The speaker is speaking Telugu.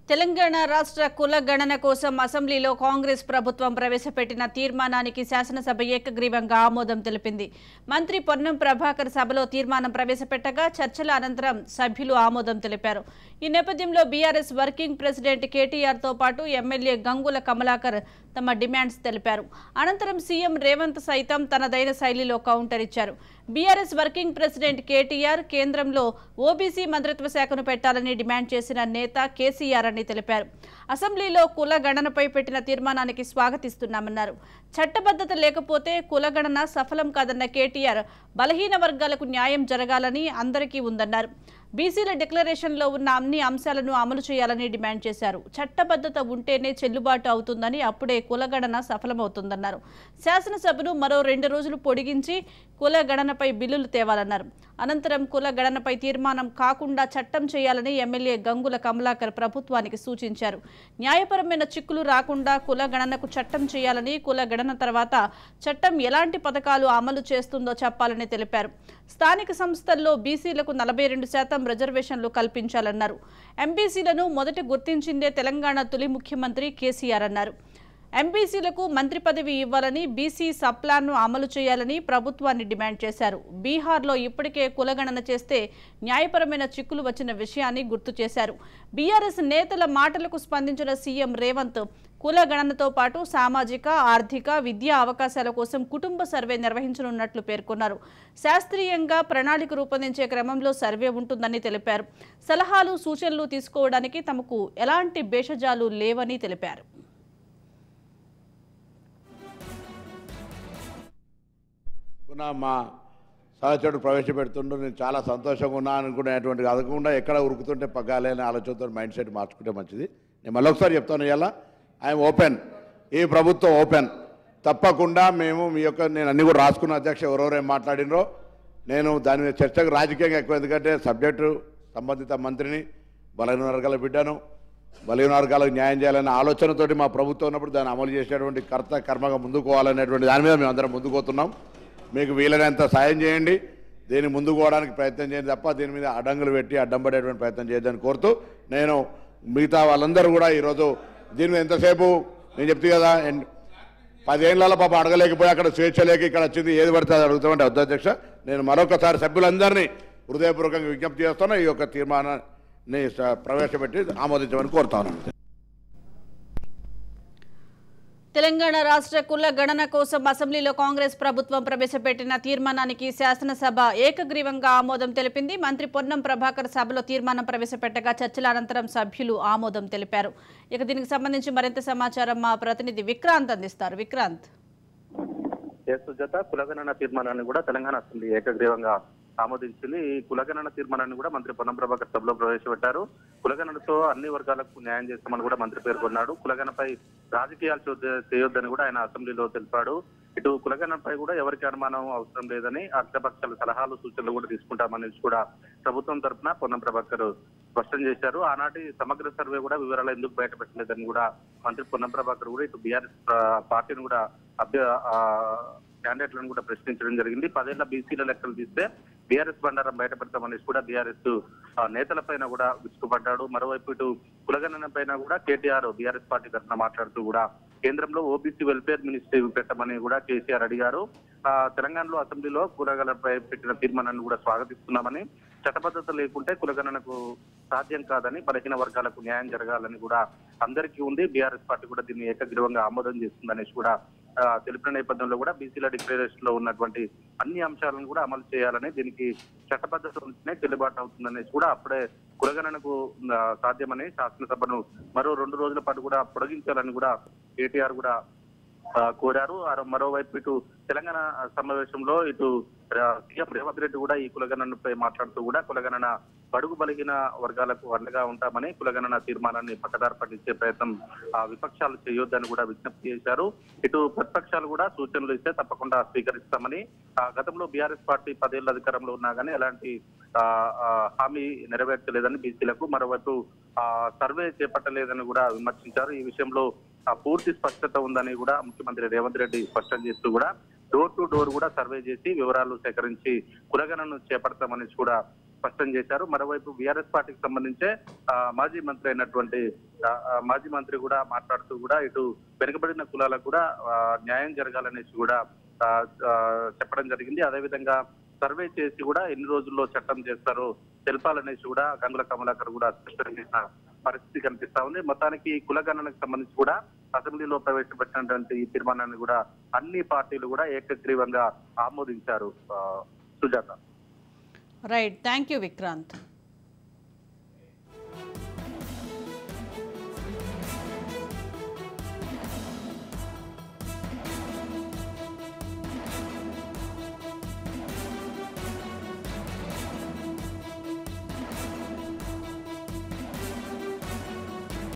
తెలంగాణ రాష్ట్ర కుల గణన కోసం అసెంబ్లీలో కాంగ్రెస్ ప్రభుత్వం ప్రవేశపెట్టిన తీర్మానానికి శాసనసభ ఏకగ్రీవంగా ఆమోదం తెలిపింది మంత్రి పొన్నం ప్రభాకర్ సభలో తీర్మానం ప్రవేశపెట్టగా చర్చల అనంతరం సభ్యులు ఆమోదం తెలిపారు ఈ నేపథ్యంలో బీఆర్ఎస్ వర్కింగ్ ప్రెసిడెంట్ కేటీఆర్ తో పాటు ఎమ్మెల్యే గంగుల కమలాకర్ తమ డిమాండ్స్ తెలిపారు అనంతరం సీఎం రేవంత్ సైతం తనదైన శైలిలో కౌంటర్ ఇచ్చారు బీఆర్ఎస్ వర్కింగ్ ప్రెసిడెంట్ కేటీఆర్ కేంద్రంలో ఓబీసీ మంత్రిత్వ శాఖను పెట్టాలని డిమాండ్ చేసిన నేత కేసీఆర్ అని తెలిపారు అసెంబ్లీలో కుల గణనపై పెట్టిన తీర్మానానికి స్వాగతిస్తున్నామన్నారు చట్టబద్ధత లేకపోతే కులగణన సఫలం కాదన్న కేటీఆర్ బలహీన వర్గాలకు న్యాయం జరగాలని అందరికీ ఉందన్నారు బీసీల డిక్లరేషన్లో ఉన్న అన్ని అంశాలను అమలు చేయాలని డిమాండ్ చేశారు చట్టబద్ధత ఉంటేనే చెల్లుబాటు అవుతుందని అప్పుడే కులగణన సఫలమవుతుందన్నారు శాసనసభను మరో రెండు రోజులు పొడిగించి కుల గణనపై బిల్లులు తేవాలన్నారు అనంతరం కుల గణనపై తీర్మానం కాకుండా చట్టం చేయాలని ఎమ్మెల్యే గంగుల కమలాకర్ ప్రభుత్వానికి సూచించారు న్యాయపరమైన చిక్కులు రాకుండా కుల గణనకు చట్టం చేయాలని కుల గణన తర్వాత చట్టం ఎలాంటి పథకాలు అమలు చేస్తుందో చెప్పాలని తెలిపారు స్థానిక సంస్థల్లో బీసీలకు నలభై రెండు శాతం రిజర్వేషన్లు కల్పించాలన్నారు ఎంబీసీలను మొదట గుర్తించిందే తెలంగాణ తొలి ముఖ్యమంత్రి కేసీఆర్ అన్నారు ఎంబీసీలకు మంత్రి పదవి ఇవ్వాలని బీసీ సప్లాన్ను అమలు చేయాలని ప్రభుత్వాన్ని డిమాండ్ చేశారు బీహార్లో ఇప్పటికే కులగణన చేస్తే న్యాయపరమైన చిక్కులు వచ్చిన విషయాన్ని గుర్తు చేశారు బీఆర్ఎస్ నేతల మాటలకు స్పందించిన సీఎం రేవంత్ కులగణనతో పాటు సామాజిక ఆర్థిక విద్యా అవకాశాల కోసం కుటుంబ సర్వే నిర్వహించనున్నట్లు పేర్కొన్నారు శాస్త్రీయంగా ప్రణాళిక రూపొందించే క్రమంలో సర్వే ఉంటుందని తెలిపారు సలహాలు సూచనలు తీసుకోవడానికి తమకు ఎలాంటి భేషజాలు లేవని తెలిపారు అనుకున్న మా సహచరుడు ప్రవేశపెడుతుండు నేను చాలా సంతోషంగా ఉన్నా అనుకునేటువంటి అదకుండా ఎక్కడ ఉరుకుతుంటే పగ్గాలే అనే ఆలోచనతో మైండ్ సెట్ మార్చుకుంటే మంచిది నేను మళ్ళీ ఒకసారి చెప్తాను ఇలా ఐఎమ్ ఓపెన్ ఈ ప్రభుత్వం ఓపెన్ తప్పకుండా మేము మీ యొక్క నేను అన్ని కూడా రాసుకున్న అధ్యక్ష ఎవరెవరేం మాట్లాడినరో నేను దాని మీద చర్చకు రాజకీయంగా ఎక్కువ ఎందుకంటే సబ్జెక్టు సంబంధిత మంత్రిని బలహీన వర్గాల బిడ్డను బలహీన వర్గాలకు న్యాయం చేయాలనే ఆలోచనతోటి మా ప్రభుత్వం ఉన్నప్పుడు దాన్ని అమలు చేసేటువంటి కర్త కర్మగా ముందుకు పోవాలనేటువంటి దాని మీద మేము అందరం ముందుకు పోతున్నాం మీకు వీలైనంత సాయం చేయండి దీన్ని ముందుకు పోవడానికి ప్రయత్నం చేయండి తప్ప దీని మీద అడ్డంకులు పెట్టి అడ్డం పడేటువంటి ప్రయత్నం చేయొద్దని కోరుతూ నేను మిగతా వాళ్ళందరూ కూడా ఈరోజు దీని మీద ఎంతసేపు నేను చెప్తే కదా ఎన్- పదేళ్లలో పాప అడగలేకపోయి అక్కడ స్వేచ్ఛ లేక ఇక్కడ వచ్చింది ఏది పడితే అది అడుగుతామంటే వద్దు అధ్యక్ష నేను మరొకసారి సభ్యులందరినీ హృదయపూర్వకంగా విజ్ఞప్తి చేస్తున్నా ఈ యొక్క తీర్మానాన్ని స- ప్రవేశపెట్టి ఆమోదించమని కోరుతాను తెలంగాణ రాష్ట్ర కుల గణన కోసం అసెంబ్లీలో కాంగ్రెస్ ప్రభుత్వం ప్రవేశపెట్టిన తీర్మానానికి శాసనసభ ఏకగ్రీవంగా ఆమోదం తెలిపింది మంత్రి పొన్నం ప్రభాకర్ సభలో తీర్మానం ప్రవేశపెట్టగా చర్చల అనంతరం సభ్యులు ఆమోదం తెలిపారు ఇక దీనికి సంబంధించి మరింత సమాచారం మా ప్రతినిధి విక్రాంత్ అందిస్తారు విక్రాంత్ ఎస్ సుజాత కులగణన తీర్మానాన్ని కూడా తెలంగాణ అసెంబ్లీ ఏకగ్రీవంగా ఆమోదించింది ఈ కులగణన తీర్మానాన్ని కూడా మంత్రి పొన్నం ప్రభాకర్ సభలో ప్రవేశపెట్టారు కులగణనతో అన్ని వర్గాలకు న్యాయం చేస్తామని కూడా మంత్రి పేర్కొన్నాడు కులగణపై రాజకీయాలు చూ- చేయొద్దని కూడా ఆయన అసెంబ్లీలో తెలిపాడు ఇటు కులగణనపై కూడా ఎవరికి అనుమానం అవసరం లేదని అగ్రపక్షాల సలహాలు సూచనలు కూడా తీసుకుంటామని కూడా ప్రభుత్వం తరఫున పొన్నం ప్రభాకర్ స్పష్టం చేశారు ఆనాటి సమగ్ర సర్వే కూడా వివరాలు ఎందుకు బయటపెట్టలేదని కూడా మంత్రి పొన్నం ప్రభాకర్ కూడా ఇటు బీఆర్ఎస్ పార్టీని కూడా అభ్య ఆ, క్యాండిడేట్లను కూడా ప్రశ్నించడం జరిగింది పదేళ్ల బీసీల లెక్కలు తీస్తే బీఆర్ఎస్ బండారం బయటపెడతామనేసి కూడా బీఆర్ఎస్ నేతల పైన కూడా విసుగుపడ్డాడు మరోవైపు ఇటు కులగణన పైన కూడా కేటీఆర్ బీఆర్ఎస్ పార్టీ తరఫున మాట్లాడుతూ కూడా కేంద్రంలో ఓబీసీ వెల్ఫేర్ మినిస్ట్రీ పెట్టమని కూడా కేసీఆర్ అడిగారు ఆ, తెలంగాణలో అసెంబ్లీలో కులగణనపై పెట్టిన తీర్మానాన్ని కూడా స్వాగతిస్తున్నామని చట్టబద్ధత లేకుంటే కులగణనకు సాధ్యం కాదని బలహీన వర్గాలకు న్యాయం జరగాలని కూడా అందరికీ ఉంది బీఆర్ఎస్ పార్టీ కూడా దీన్ని ఏకగ్రీవంగా ఆమోదం చేస్తుందనేసి కూడా ఆ, తెలిపిన నేపథ్యంలో కూడా బీసీల డిక్లరేషన్ లో ఉన్నటువంటి అన్ని అంశాలను కూడా అమలు చేయాలని దీనికి చట్టబద్ధత ఉంటేనే చెల్లుబాటు అవుతుందనేసి కూడా అప్పుడే కులగణనకు ఆ, సాధ్యమని శాసనసభను మరో రెండు రోజుల పాటు కూడా పొడిగించాలని కూడా కేటీఆర్ కూడా ఆ, కోరారు ఆ- మరోవైపు ఇటు తెలంగాణ సమావేశంలో ఇటు ఆ, సీఎం రేవంత్ రెడ్డి కూడా ఈ కులగణనపై మాట్లాడుతూ కూడా కులగణన బడుగు బలిగిన వర్గాలకు అండగా ఉంటామని కులగణన తీర్మానాన్ని పట్టదారు పట్టించే ప్రయత్నం ఆ, విపక్షాలు చేయొద్దని కూడా విజ్ఞప్తి చేశారు ఇటు ప్రతిపక్షాలు కూడా సూచనలు ఇస్తే తప్పకుండా స్వీకరిస్తామని ఆ, గతంలో బీఆర్ఎస్ పార్టీ పదేళ్ల అధికారంలో ఉన్నా కానీ ఎలాంటి ఆ, ఆ, హామీ నెరవేర్చలేదని బీసీలకు మరోవైపు ఆ, సర్వే చేపట్టలేదని కూడా విమర్శించారు ఈ విషయంలో ఆ, పూర్తి స్పష్టత ఉందని కూడా ముఖ్యమంత్రి రేవంత్ రెడ్డి స్పష్టం చేస్తూ కూడా డోర్ టు డోర్ కూడా సర్వే చేసి వివరాలు సేకరించి కులగణను చేపడతామని కూడా స్పష్టం చేశారు మరోవైపు బీఆర్ఎస్ పార్టీకి సంబంధించే ఆ, మాజీ మంత్రి అయినటువంటి ఆ, ఆ, మాజీ మంత్రి కూడా మాట్లాడుతూ కూడా ఇటు వెనుకబడిన కులాలకు కూడా ఆ, న్యాయం జరగాలనేసి కూడా ఆ, ఆ, చెప్పడం జరిగింది అదేవిధంగా సర్వే చేసి కూడా ఎన్ని రోజుల్లో చట్టం చేస్తారో తెలపాలనేసి కూడా గంగుల కమలాకర్ కూడా స్పష్టం చేసిన పరిస్థితి కనిపిస్తా ఉంది మొత్తానికి కులగణనకు సంబంధించి కూడా అసెంబ్లీలో ప్రవేశపెట్టినటువంటి ఈ తీర్మానాన్ని కూడా అన్ని పార్టీలు కూడా ఏకగ్రీవంగా ఆమోదించారు ఆ, Sujatha right thank you Vikrant